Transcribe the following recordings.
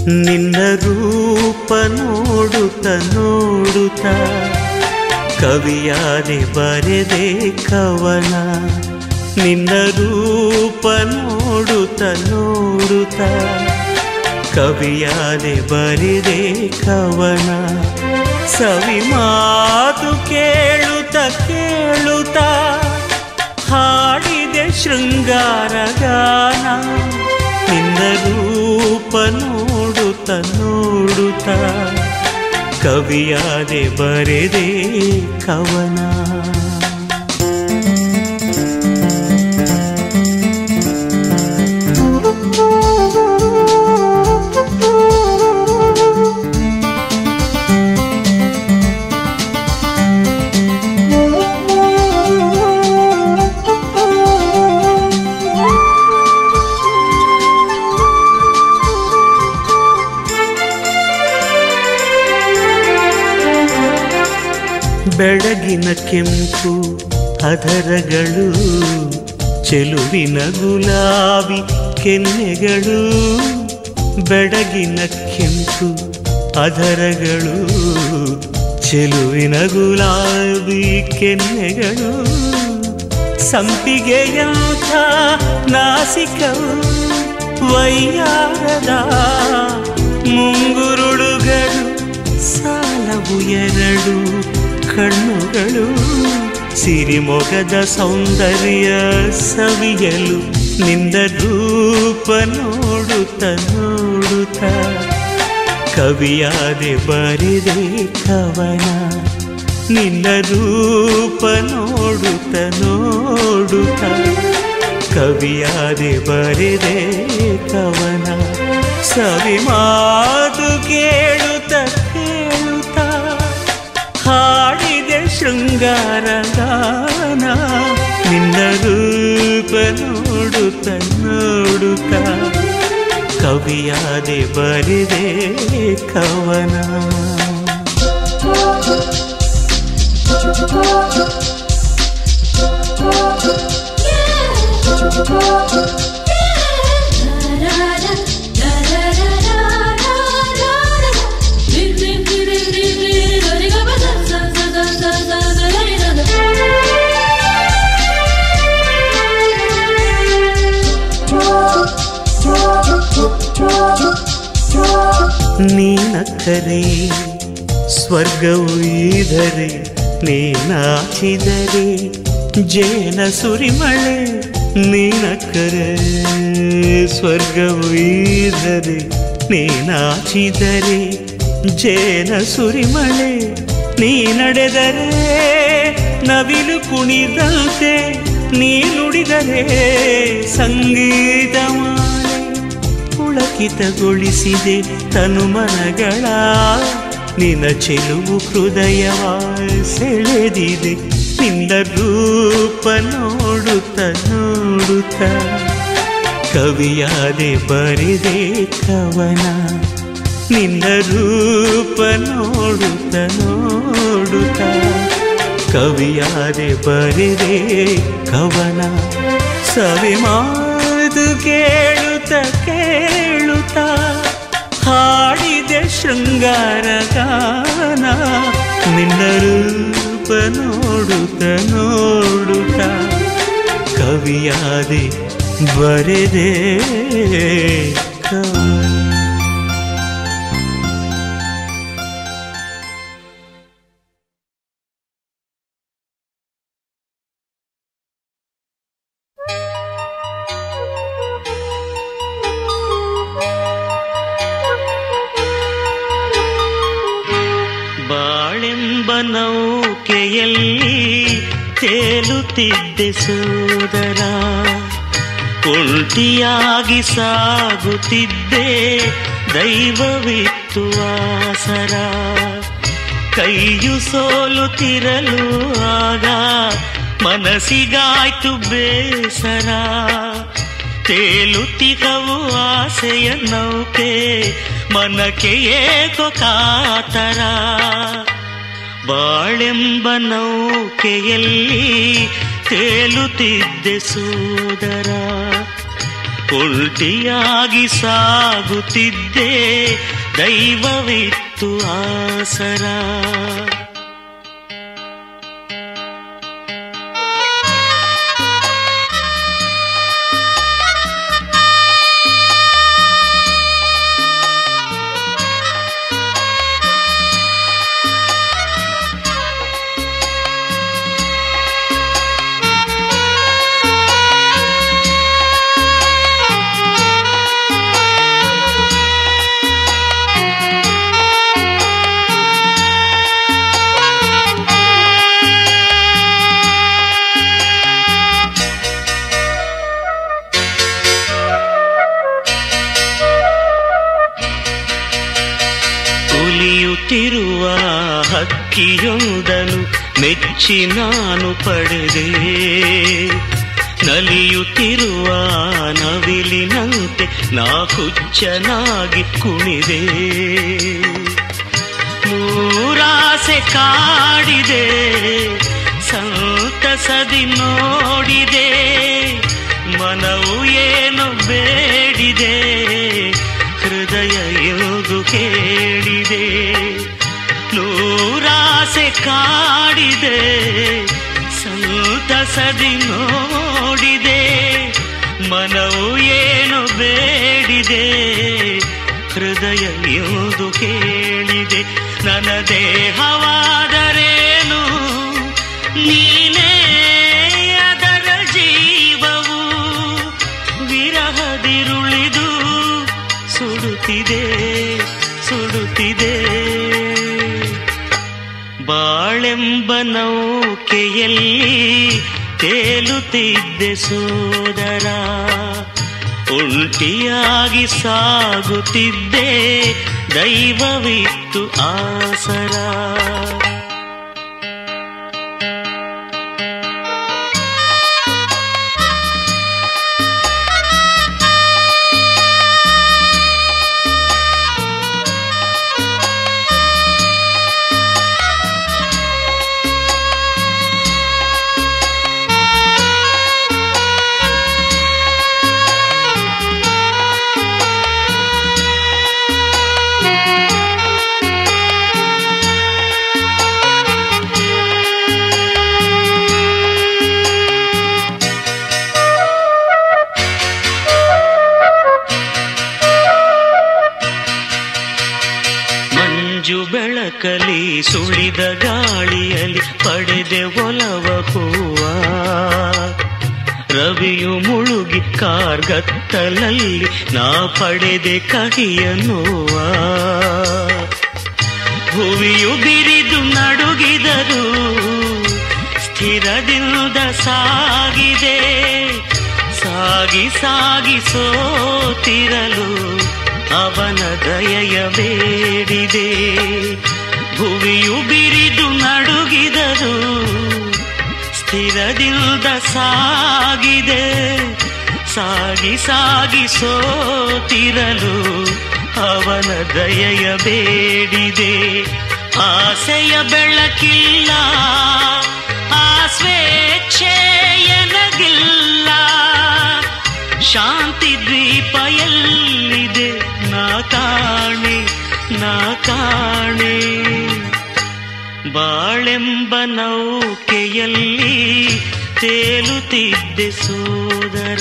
ನಿನ್ನ ರೂಪ ನೋಡುತ್ತ ನೋಡುತ್ತ ಕವಿಯಾದೆ ಬರೆದೆ ಕವನ ನಿನ್ನ ರೂಪ ನೋಡುತ್ತ ನೋಡುತ್ತ ಕವಿಯಾದೆ ಬರೆದೆ ಕವನ ಸವಿ ಮಾತು ಕೇಳುತ್ತ ಕೇಳುತ್ತ ಹಾಡಿದೆ ಶೃಂಗಾರ ಗಾನ ನಿನ್ನ ರೂಪ ನೋಡುತ್ತ ನೋಡುತ್ತ ಕವಿಯಾದೆ ಬರೆದೆ ಕವನ ಬೆಳಗಿನ ಕೆಂಪು ಅದರಗಳು ಚೆಲುವಿನ ಗುಲಾಬಿ ಕೆನ್ನೆಗಳು ಬೆಳಗಿನ ಕೆಂಪು ಅದರಗಳು ಚೆಲುವಿನ ಗುಲಾಬಿ ಕೆನ್ನೆಗಳು ಸಂಪಿಗೆಯಂಥ ನಾಸಿಕವು ವೈಯಾರದ ಮುಂಗುರುಳುಗಳು ಸಾಲವು ಎರಡು ಕಣ್ಣುಗಳು ಸಿರಿಮೊಗದ ಸೌಂದರ್ಯ ಸವಿಯಲು ನಿಂದ ರೂಪ ನೋಡುತ್ತ ನೋಡುತ್ತ ಕವಿಯಾದೆ ಬರೆದೆ ಕವನ ನಿನ್ನ ರೂಪ ನೋಡುತ್ತ ನೋಡುತ್ತ ಕವಿಯಾದೆ ಬರೆದೆ ಕವನ ಸವಿ ಮಾತು ಕೇಳುತ್ತ ಕೇಳುತ್ತ ಹಾಡಿದೆ ಶೃಂಗಾರ ಗಾನ ನಿನ್ನ ರೂಪ ನೋಡುತ್ತ ನೋಡುತ್ತ ಕವಿಯಾದೆ ಬರೆದೆ ಕವನ ನೀನಕ್ಕರೆ ಸ್ವರ್ಗವು ಈದರೆ ನೀನಾಚಿದರೆ ಜೇನ ಸುರಿಮಳೆ ನೀನಕ್ಕರೆ ಸ್ವರ್ಗವು ಈದರೆ ನೀನಾಚಿದರೆ ಜೇನ ಸುರಿಮಳೆ ನೀ ನಡೆದರೆ ನವಿಲು ಕುಣಿದಂತೆ ನೀ ನುಡಿದರೆ ಸಂಗೀತ ಮಾಲೆ ಪುಳಕಿತಗೊಳಿಸಿದೆ ತನುಮನಗಳ ನಿನ್ನ ಚೆಲುವು ಹೃದಯವ ಸೆಳೆದಿದೆ ನಿನ್ನ ರೂಪ ನೋಡುತ್ತ ನೋಡುತ್ತ ಕವಿಯಾದೆ ಬರೆದೆ ಕವನ ನಿನ್ನ ರೂಪ ನೋಡುತ್ತ ನೋಡುತ್ತ ಕವಿಯಾದೆ ಬರೆದೆ ಕವನ ಸವಿ ಮಾತು ಕೇಳುತ್ತ ಕೇಳುತ್ತ ಹಾಡಿದೆ ಶೃಂಗಾರ ಗಾನ ನಿನ್ನ ರೂಪ ನೋಡುತ್ತ ನೋಡುತ್ತ ಕವಿಯಾದೆ ಬರೆದೆ ಕವನ ಬಾಳೆಂಬ ನೌಕೆಯಲ್ಲಿ ತೇಲುತ್ತಿದ್ದೆ ಸೋದರ ಒಂಟಿಯಾಗಿ ಸಾಗುತ್ತಿದ್ದೆ ದೈವವಿತ್ತು ಆಸರ ಕೈಯು ಸೋಲುತ್ತಿರಲು ಆಗ ಮನಸ್ಸಿಗಾಯ್ತು ಬೇಸರ ತೇಲುತ್ತಿಗವು ಆಸೆಯ ನೌಕೆ ಮನಕ್ಕೆ ಏಕೋ ಕಾತರ ಬಾಳೆಂಬ ನೌಕೆಯಲ್ಲಿ ತೇಲುತ್ತಿದ್ದೆ ಸೋದರ ಉಲ್ಟಿಯಾಗಿ ಸಾಗುತ್ತಿದ್ದೆ ದೈವವಿತ್ತು ಆಸರ ಉಲಿಯುತ್ತಿರುವ ಹಕ್ಕಿಯೊಂದನು ಮೆಚ್ಚಿ ನಾನು ಪಡೆದೆ ನಲಿಯುತ್ತಿರುವ ನವಿಲಿನಂತೆ ನಾ ಹುಚ್ಚನಾಗಿ ಕುಣಿದೆ ನೂರಾಸೆ ಕಾಡಿದೆ ಸಂತಸದಿ ನೋಡಿದೆ ಮನವು ಏನು ಬೇಡಿದೆ ಹೃದಯ ಎಂದು ಕೇಳಿದೆ ನೂರಾಸೆ ಕಾಡಿದೆ ಸಂತಸದಿ ನೋಡಿದೆ ಮನವು ಏನು ಬೇಡಿದೆ ಹೃದಯ ಎಂದು ಕೇಳಿದೆ ನನ್ನ ದೇಹವಾದರೇನು ನೀನೇ ಅದರ ಜೀವವು ವಿರಹದಿರುಳಿದು ಸುಡುತ್ತಿದೆ ಸುಡುತ್ತಿದೆ ಬಾಳೆಂಬ ನೌಕೆಯಲ್ಲಿ ತೇಲುತ್ತಿದ್ದೆ ಸೋದರ ಉಲ್ಟಿಯಾಗಿ ಸಾಗುತ್ತಿದ್ದೆ ದೈವವಿತ್ತು ಆಸರ ಮಂಜು ಬೆಳಕಲಿ ಸುಳಿದ ಗಾಳಿಯಲ್ಲಿ ಪಡೆದೆ ಒಲವ ಹೂವ ರವಿಯು ಮುಳುಗಿ ಕಾರ್ಗತ್ತಲಲ್ಲಿ ನಾ ಪಡೆದೆ ಕಹಿಯ ನೋವ ಭುವಿಯು ಬಿರಿದು ನಡುಗಿದರು ಸ್ಥಿರದಿಂದ ಸಾಗಿದೆ ಸಾಗಿ ಸಾಗಿ ಸೋತಿರಲು ಅವನ ದಯೆಯ ಬೇಡಿದೆ ಭುವಿಯು ಬಿರಿದು ನಡುಗಿದರು ಸ್ಥಿರದಿಂದ ಸಾಗಿದೆ ಸಾಗಿ ಸಾಗಿ ಸೋತಿರಲು ಅವನ ದಯೆಯ ಬೇಡಿದೆ ಆಸೆಯ ಬೆಳಕಿಲ್ಲ ಆ ಸ್ವೇಚ್ಛೆಯನಗಿಲ್ಲ ಶಾಂತಿ ದ್ವೀಪ ಎಲ್ಲಿದೆ ನಾ ಕಾಣೆ ನಾ ಕಾಣೆ ಬಾಳೆಂಬ ನೌಕೆಯಲ್ಲಿ ತೇಲುತ್ತಿದ್ದೆ ಸೋದರ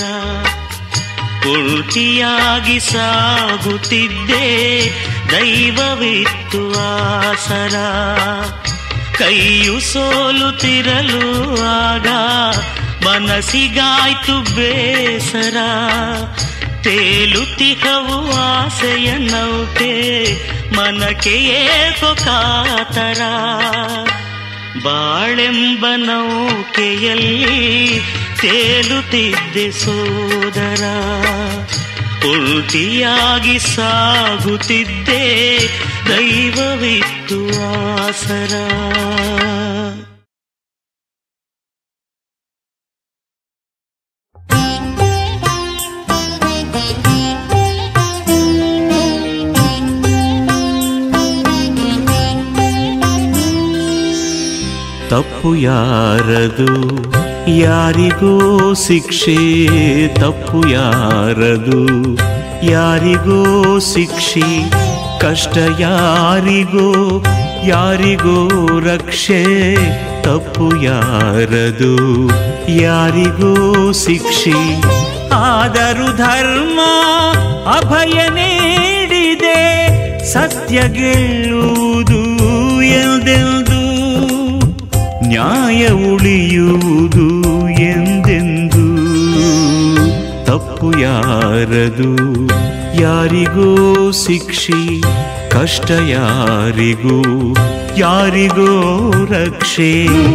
ಉಲ್ಟಿಯಾಗಿ ಸಾಗುತ್ತಿದ್ದೆ ದೈವವಿತ್ತು ಆಸರ ಕೈಯು ಸೋಲುತ್ತಿರಲು ಆಗ ಮನಸ್ಸಿಗಾಯ್ತು ಬೇಸರ ತೇಲುತ್ತಿಹವು ಆಸೆಯ ನೌಕೆ ಮನಕ್ಕೆ ಏಕೋ ಕಾತರ ಬಾಳೆಂಬ ನೌಕೆಯಲ್ಲಿ ತೇಲುತ್ತಿದ್ದೆ ಸೋದರ ಉಲ್ಟಿಯಾಗಿ ಸಾಗುತ್ತಿದ್ದೆ ದೈವವಿತ್ತು ಆಸರ ತಪ್ಪು ಯಾರದು ಯಾರಿಗೋ ಶಿಕ್ಷೆ ತಪ್ಪು ಯಾರದು ಯಾರಿಗೋ ಶಿಕ್ಷೆ ಕಷ್ಟ ಯಾರಿಗೋ ಯಾರಿಗೋ ರಕ್ಷೆ ತಪ್ಪು ಯಾರದು ಯಾರಿಗೋ ಶಿಕ್ಷೆ ಆದರೂ ಧರ್ಮ ಅಭಯ ನೀಡಿದೆ ಸತ್ಯ ಗೆಲ್ಲುವುದು ಎಂದೆಂದು ನ್ಯಾಯ ಉಳಿಯುವುದು ಎಂದೆಂದು ತಪ್ಪು ಯಾರದು ಯಾರಿಗೋ ಶಿಕ್ಷೆ ಕಷ್ಟ ಯಾರಿಗೂ ಯಾರಿಗೋ ರಕ್ಷೆ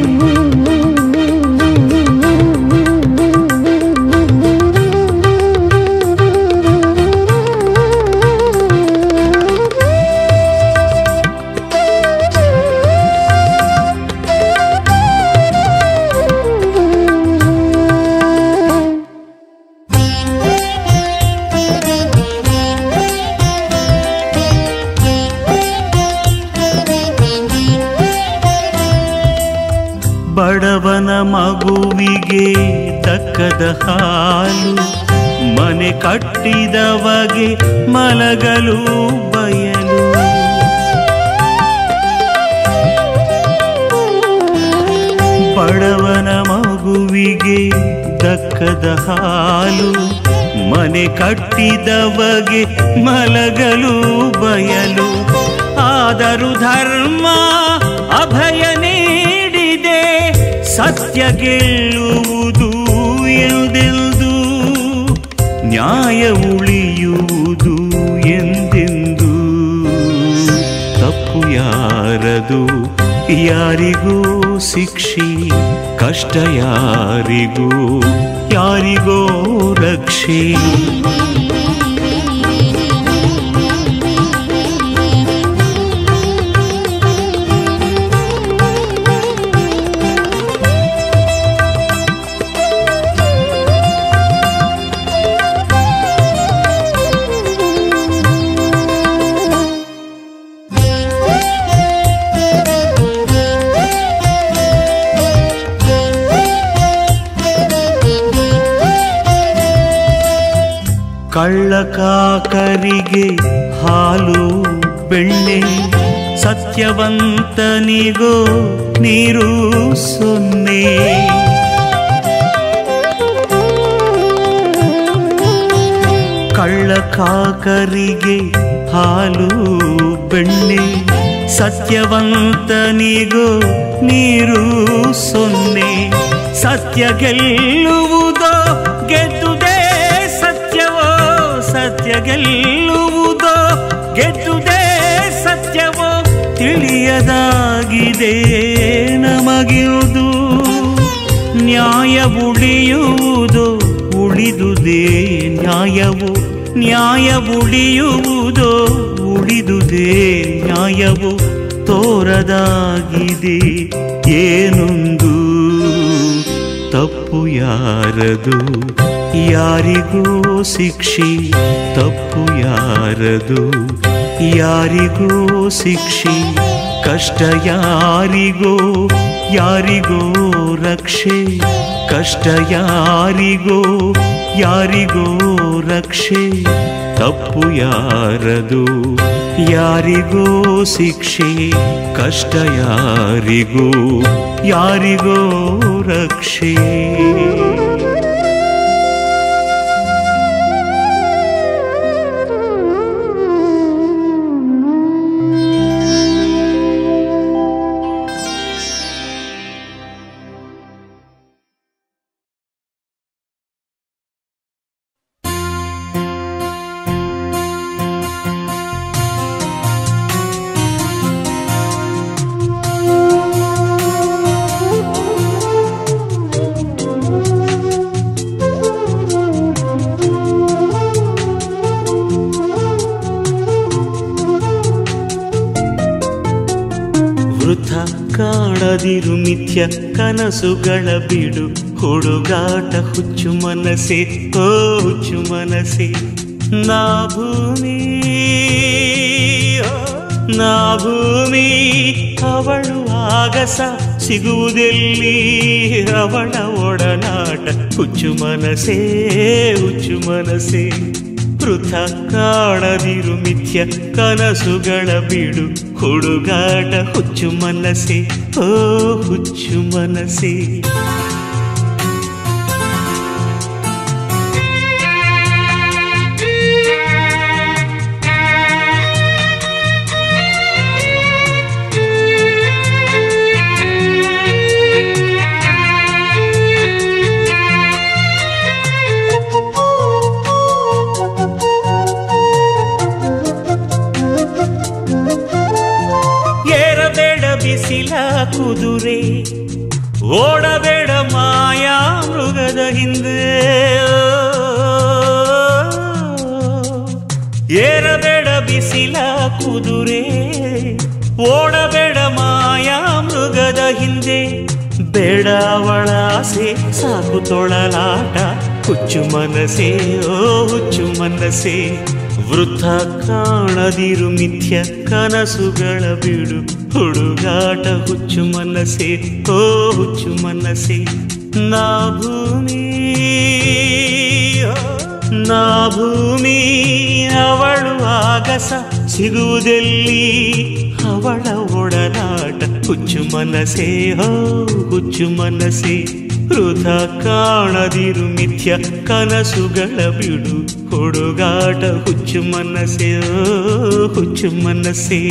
ಬಡವನ ಮಗುವಿಗೆ ದಕ್ಕದ ಹಾಲು ಮನೆ ಕಟ್ಟಿದವಗೆ ಮಲಗಲು ಬಯಲು ಬಡವನ ಮಗುವಿಗೆ ದಕ್ಕದ ಹಾಲು ಮನೆ ಕಟ್ಟಿದವಗೆ ಮಲಗಲು ಬಯಲು ಆದರೂ ಧರ್ಮ ಅಭಯ ನೀಡಿದೆ ಸತ್ಯ ಗೆಲ್ಲುವುದು ಎಂದೆಂದು ನ್ಯಾಯ ಉಳಿಯುವುದು ಎಂದೆಂದು ತಪ್ಪು ಯಾರದು ಯಾರಿಗೂ ಶಿಕ್ಷೆ ಕಷ್ಟ ಯಾರಿಗೂ ಯಾರಿಗೋ ರಕ್ಷೆ ಕಳ್ಳಕಾಕರಿಗೆ ಹಾಲು ಬೆಣ್ಣೆ ಸತ್ಯವಂತನಿಗೋ ನೀರು ಸೊನ್ನೆ ಕಳ್ಳಕಾಕರಿಗೆ ಹಾಲು ಬೆಣ್ಣೆ ಸತ್ಯವಂತನಿಗೋ ನೀರು ಸೊನ್ನೆ ಸತ್ಯ ಗೆಲ್ಲುವುದೋ ಗೆದ್ದುದೇ ಸತ್ಯವೋ ಸತ್ಯ ಗೆಲ್ಲುವುದೋ ಗೆದ್ದುದೇ ಸತ್ಯವೋ ತಿಳಿಯದಾಗಿದೆ ನಮಗಿರುವುದು ನ್ಯಾಯ ಉಳಿಯುವುದು ಉಳಿದುದೇ ನ್ಯಾಯವು ನ್ಯಾಯ ಉಳಿಯುವುದೋ ಉಳಿದುದೇ ನ್ಯಾಯವು ತೋರದಾಗಿದೆ ಏನೊಂದು ತಪ್ಪು ಯಾರದು ಯಾರಿಗೋ ಶಿಕ್ಷೆ ತಪ್ಪು ಯಾರದು ಯಾರಿಗೋ ಶಿಕ್ಷೆ ಕಷ್ಟ ಯಾರಿಗೋ ಯಾರಿಗೋ ರಕ್ಷೆ ಕಷ್ಟ ಯಾರಿಗೋ ಯಾರಿಗೋ ರಕ್ಷೆ ತಪ್ಪು ಯಾರದು ಯಾರಿಗೋ ಶಿಕ್ಷೆ ಕಷ್ಟ ಯಾರಿಗೋ ಯಾರಿಗೋ ರಕ್ಷೆ ವೃಥ ಕಾಣದಿರು ಮಿಥ್ಯ ಕನಸುಗಳ ಬಿಡು ಹುಡುಗಾಟ ಹುಚ್ಚು ಮನಸ್ಸೆ ಓ ಹುಚ್ಚು ಮನಸ್ಸೆ ನಾ ಭೂಮಿ ಓ, ನಾ ಭೂಮಿ ಅವಳು ಆಗಸ ಸಿಗುವುದೆಲ್ಲಿ ಅವಳ ಒಡನಾಟ ಹುಚ್ಚು ಮನಸೇ ಹುಚ್ಚು ಮನಸೇ ವೃಥ ಕಾಣದಿರು ಮಿಥ್ಯ ಕನಸುಗಳ ಬಿಡು ಹುಡುಗಾಟ ಹುಚ್ಚು ಮನಸೇ ಓ ಹುಚ್ಚು ಮನಸೇ ಏರಬೇಡ ಬಿಸಿಲ ಕುದುರೆ ಓಡಬೇಡ ಮಾಯಾ ಮೃಗದ ಹಿಂದೆ ಏರಬೇಡ ಬಿಸಿಲ ಕುದುರೆ ಓಡಬೇಡ ಮಾಯಾ ಮೃಗದ ಹಿಂದೆ ಬೇಡ ಅವಳ ಆಸೆ ಸಾಕು ತೊಳಲಾಟ ಹುಚ್ಚು ಮನಸೇ ಓ ಹುಚ್ಚು ಮನಸೇ ವೃಥ ಕಾಣದಿರು ಮಿಥ್ಯ ಕನಸುಗಳ ಬಿಡು ಹುಡುಗಾಟ ಹುಚ್ಚು ಮನಸೇ ಓ ಹುಚ್ಚು ಮನಸೇ ನಾ ಭೂಮಿ ನಾ ಭೂಮಿ ಅವಳು ಆಗಸ ಸಿಗುವುದೆಲ್ಲಿ ಅವಳ ಒಡನಾಟ ಹುಚ್ಚು ಮನಸೇ ಹೋ ಹುಚ್ಚು ಮನಸೇ ವೃಥ ಕಾಣದಿರು ಮಿಥ್ಯ ಕನಸುಗಳ ಬಿಡು ಹುಡುಗಾಟ ಹುಚ್ಚು ಮನಸೇ ಓ ಹುಚ್ಚು ಮನಸೇ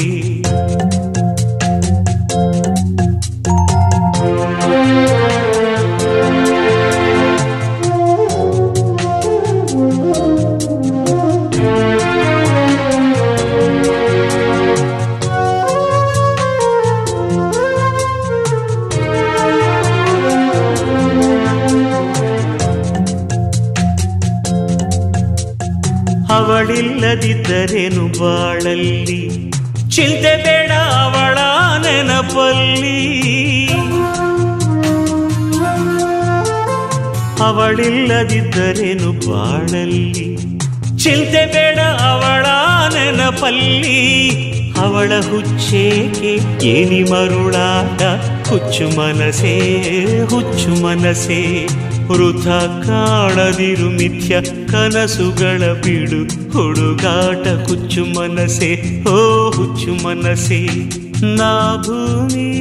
ಅವಳಿಲ್ಲದಿದ್ದರೇನು ಬಾಳಲ್ಲಿ ಚಿಂತೆ ಬೇಡ ಅವಳ ನೆನಪಲ್ಲಿ ಅವಳಿಲ್ಲದಿದ್ದರೇನು ಬಾಳಲ್ಲಿ ಚಿಂತೆ ಬೇಡ ಅವಳ ನೆನಪಲ್ಲಿ ಅವಳ ಹುಚ್ಚೇಕೆ ಏನಿ ಮರುಳಾಟ ಹುಚ್ಚು ಮನಸೇ ಹುಚ್ಚು ಮನಸೇ ವೃಥ ಕಾಣದಿರು ಮಿಥ್ಯ ಕನಸುಗಳ ಬಿಡು ಹುಡುಗಾಟ ಹುಚ್ಚು ಮನಸೇ ಓ ಹುಚ್ಚು ಮನಸೇ ನಾ ಭೂಮಿ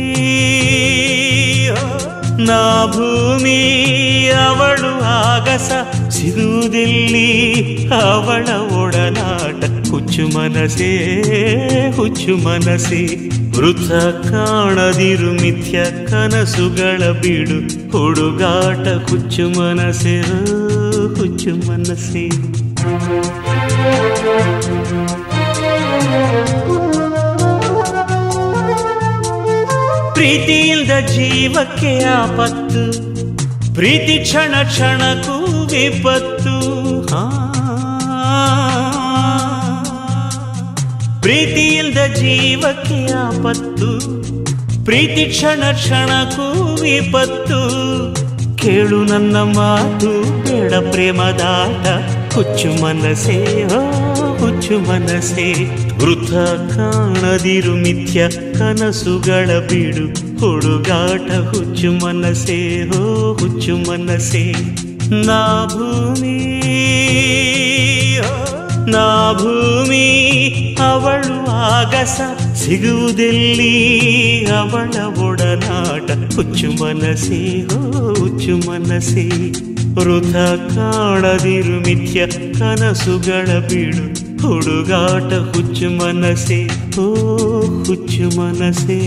ನಾ ಭೂಮಿ ಅವಳು ಆಗಸ ಸಿಗುವುದಿಲ್ಲಿ ಅವಳ ಒಡನಾಟ ಹುಚ್ಚು ಮನಸೇ ಹುಚ್ಚು ಮನಸೇ ವೃಥ ಕಾಣದಿರು ಮಿಥ್ಯ ಕನಸುಗಳ ಬಿಡು ಹುಡುಗಾಟ ಹುಚ್ಚು ಮನಸೇ ಓ ಹುಚ್ಚು ಮನಸೇ ಪ್ರೀತಿಯಿಂದ ಜೀವಕ್ಕೆ ಆಪತ್ತು ಪ್ರೀತಿ ಕ್ಷಣ ಕ್ಷಣಕ್ಕೂ ವಿಪತ್ತು ಆ. ಪ್ರೀತಿಯಿಂದ ಜೀವಕ್ಕೆ ಆಪತ್ತು ಪ್ರೀತಿ ಕ್ಷಣ ಕ್ಷಣಕ್ಕೂ ವಿಪತ್ತು ಕೇಳು ನನ್ನ ಮಾತು ಬೇಡ ಪ್ರೇಮದಾಟ ಹುಚ್ಚು ಮನಸೇ ಓ ಹುಚ್ಚು ಮನಸೇ ವೃಥ ಕಾಣದಿರು ಮಿಥ್ಯ ಕನಸುಗಳ ಬಿಡು ಹುಡುಗಾಟ ಹುಚ್ಚು ಮನಸೇ ಹೋ ಹುಚ್ಚು ಮನಸೇ ನಾ ಭೂಮಿ ನಾ ಭೂಮಿ ಅವಳು ಆಗಸ ಸಿಗುವುದೆಲ್ಲಿ ಅವಳ ಒಡನಾಟ ಹುಚ್ಚು ಮನಸೇ ಹೋ ಹುಚ್ಚು ಮನಸೇ ವೃಥ ಕಾಣದಿರು ಮಿಥ್ಯ ಕನಸುಗಳ ಬಿಡು ಹುಡುಗಾಟ ಹುಚ್ಚು ಮನಸೇ ಓ ಹುಚ್ಚು ಮನಸೇ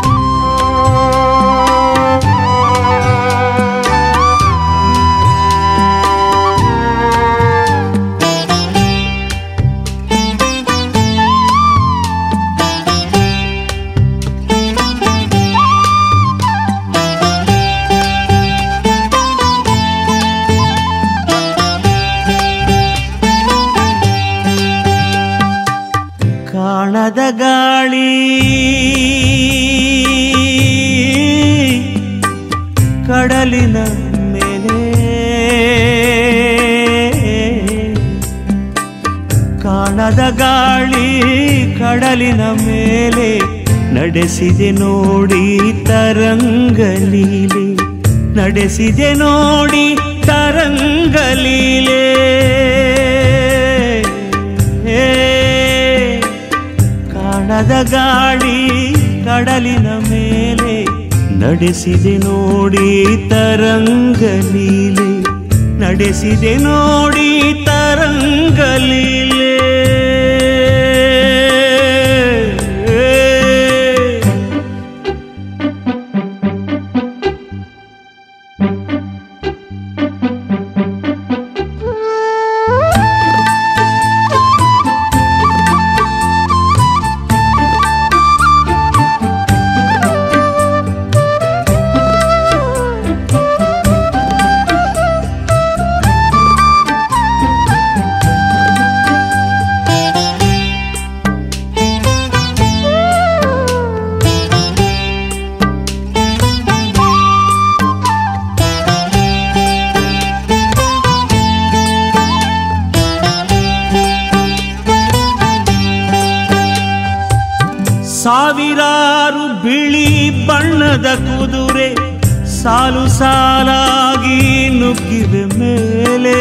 ಆ ಕಾಣದ ಗಾಳಿ ಕಡಲಿನ ಮೇಲೆ ನಡೆಸಿದೆ ನೋಡಿ ತರಂಗಲೀಲೆ ನಡೆಸಿದೆ ನೋಡಿ ತರಂಗಲೀಲೆ ಏ, ಕಾಣದ ಗಾಳಿ ಕಡಲಿನ ಮೇಲೆ ನಡೆಸಿದೆ ನೋಡಿ ತರಂಗಲೀಲೆ ನಡೆಸಿದೆ ನೋಡಿ ತರಂಗಲೀಲೆ ಸಾವಿರಾರು ಬಿಳಿ ಬಣ್ಣದ ಕುದುರೆ ಸಾಲು ಸಾಲಾಗಿ ನುಗ್ಗಿವೆ ಮೇಲೆ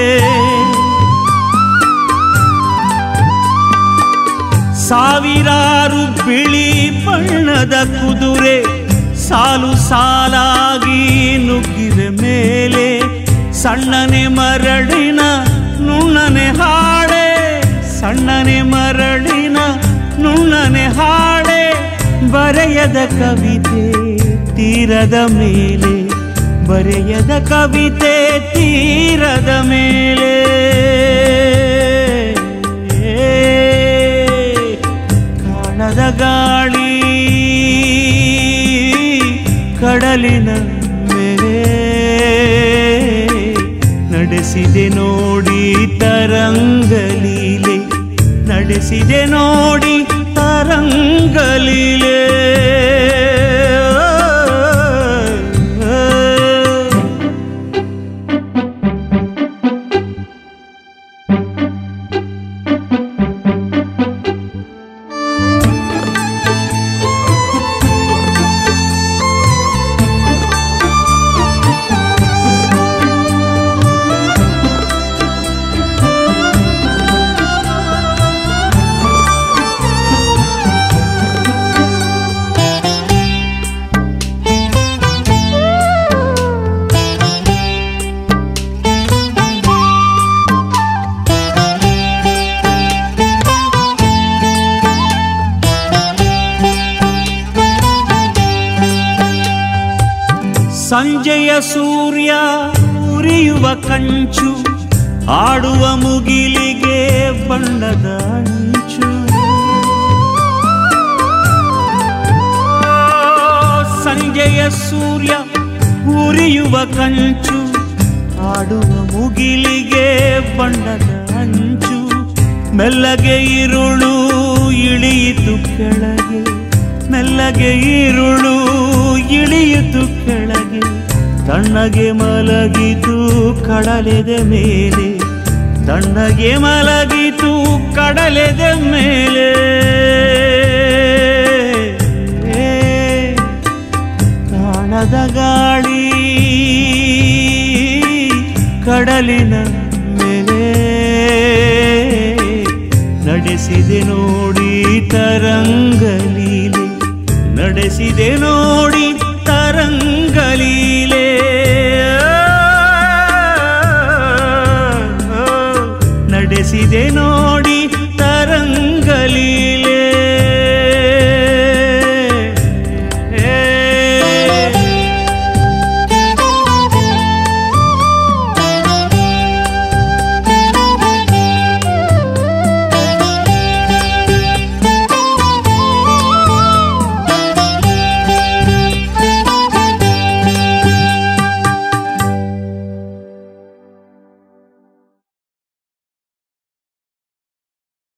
ಸಾವಿರಾರು ಬಿಳಿ ಬಣ್ಣದ ಕುದುರೆ ಸಾಲು ಸಾಲಾಗಿ ನುಗ್ಗಿವೆ ಮೇಲೆ ಸಣ್ಣನೆ ಮರಳಿನ ನುಣ್ಣನೆ ಹಾಡೆ ಸಣ್ಣನೆ ಮರಳಿನ ನುಣ್ಣನೆ ಹಾಡೆ ಬರೆಯದ ಕವಿತೆ ತೀರದ ಮೇಲೆ ಬರೆಯದ ಕವಿತೆ ತೀರದ ಮೇಲೆ ಕಾಣದ ಗಾಳಿ ಕಡಲಿನ ಮೇಲೆ ನಡೆಸಿದೆ ನೋಡಿ ತರಂಗಲೀಲೆ ನಡೆಸಿದೆ ನೋಡಿ ತರಂಗಲೀಲೆ ಸಂಜೆಯ ಸೂರ್ಯ ಉರಿಯುವ ಕಂಚು ಆಡುವ ಮುಗಿಲಿಗೆ ಬಣ್ಣದ ಅಂಚು ಸಂಜೆಯ ಸೂರ್ಯ ಉರಿಯುವ ಕಂಚು ಆಡುವ ಮುಗಿಲಿಗೆ ಬಣ್ಣದ ಅಂಚು ಮೆಲ್ಲಗೆ ಇರುಳು ಇಳಿಯಿತು ಕೆಳಗೆ ಮೆಲ್ಲಗೆ ಇರುಳು ಇಳಿಯಿತು ಕೆಳಗೆ ತಣ್ಣಗೆ ಮಲಗಿತು ಕಡಲೆದೆ ಮೇಲೆ ತಣ್ಣಗೆ ಮಲಗಿತು ಕಡಲೆದೆ ಮೇಲೆ ಕಾಣದ ಗಾಳಿ ಕಡಲಿನ ಮೇಲೆ ನಡೆಸಿದೆ ನೋಡಿ ತರಂಗಲೀಲೆ ನಡೆಸಿದೆ ನೋಡಿ ತರಂಗಲೀಲೆ